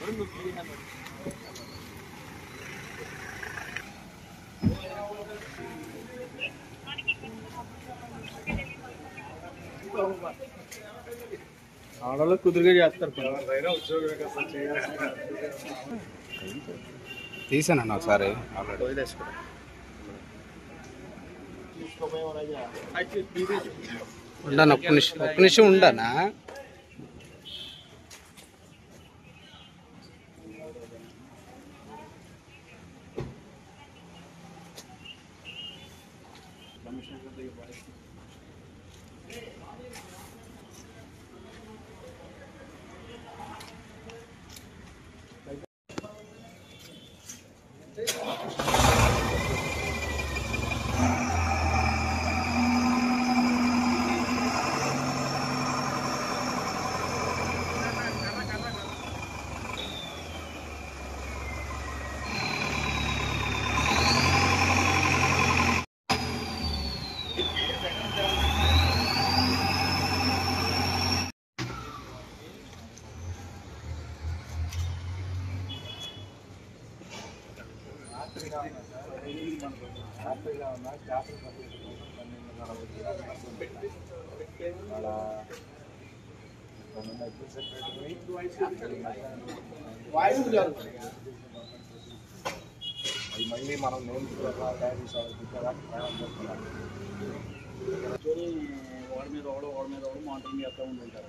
ఆడవాళ్ళు కుదురుగా చేస్తారు తీసానన్న ఒకసారి ఆల్రెడీ ఉండను ఒక్క నిమిషం ఒక్క నిమిషం ఉండనా వాడి మీద ఒకడు వాడి మీద ఒకడు మానిటరింగ్ చేస్తూ ఉంటుంటారు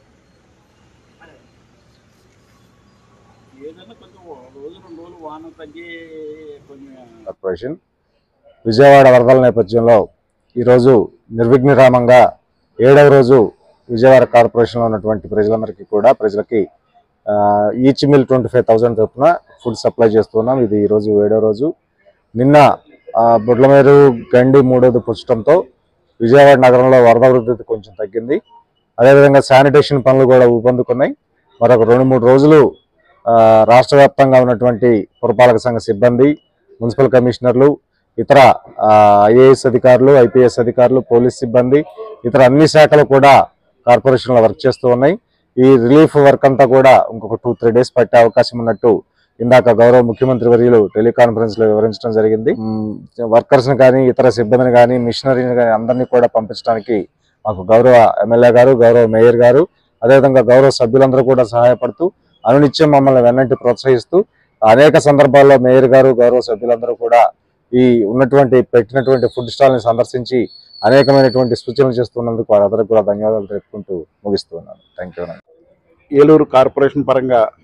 ఏదైనా కొంచెం రోజు రెండు రోజులు వాన తగ్గి కొంచెం కార్పొరేషన్ విజయవాడ వరదల నేపథ్యంలో ఈరోజు నిర్విఘ్నరామంగా ఏడవ రోజు విజయవాడ కార్పొరేషన్లో ఉన్నటువంటి ప్రజలందరికీ కూడా ప్రజలకి each meal twenty five thousand చొప్పున ఫుడ్ సప్లై చేస్తున్నాం ఇది ఈరోజు ఏడవ రోజు నిన్న ఆ, బుడ్లమేరు గండి మూడోది పుచ్చడంతో విజయవాడ నగరంలో వరద వృద్ధి కొంచెం తగ్గింది అదేవిధంగా శానిటేషన్ పనులు కూడా ఊపందుకున్నాయి మరొక రెండు మూడు రోజులు ఆ, రాష్ట్ర వ్యాప్తంగా ఉన్నటువంటి పురపాలక సంఘ సిబ్బంది మున్సిపల్ కమిషనర్లు ఇతర ఐఏఎస్ అధికారులు ఐపీఎస్ అధికారులు పోలీస్ సిబ్బంది ఇతర అన్ని శాఖలు కూడా కార్పొరేషన్లో వర్క్ చేస్తూ ఉన్నాయి ఈ రిలీఫ్ వర్క్ అంతా కూడా ఇంకొక టూ త్రీ డేస్ పట్టే అవకాశం ఉన్నట్టు ఇందాక గౌరవ ముఖ్యమంత్రి వర్యులు టెలికాన్ఫరెన్స్ లో వివరించడం జరిగింది వర్కర్స్ ని కానీ ఇతర సిబ్బందిని కానీ మిషనరీని కానీ అందరినీ కూడా పంపించడానికి మాకు గౌరవ ఎమ్మెల్యే గారు గౌరవ మేయర్ గారు అదేవిధంగా గౌరవ సభ్యులందరూ కూడా సహాయపడుతూ అనునిత్యం మమ్మల్ని వెన్నంటి ప్రోత్సహిస్తూ అనేక సందర్భాల్లో మేయర్ గారు గౌరవ సభ్యులందరూ కూడా ఈ ఉన్నటువంటి పెట్టినటువంటి ఫుడ్ స్టాల్ ని సందర్శించి అనేకమైనటువంటి సూచనలు చేస్తున్నందుకు వారందరికీ కూడా ధన్యవాదాలు తెలుపుకుంటూ ముగిస్తున్నాను థ్యాంక్ యూ ఏలూరు కార్పొరేషన్ పరంగా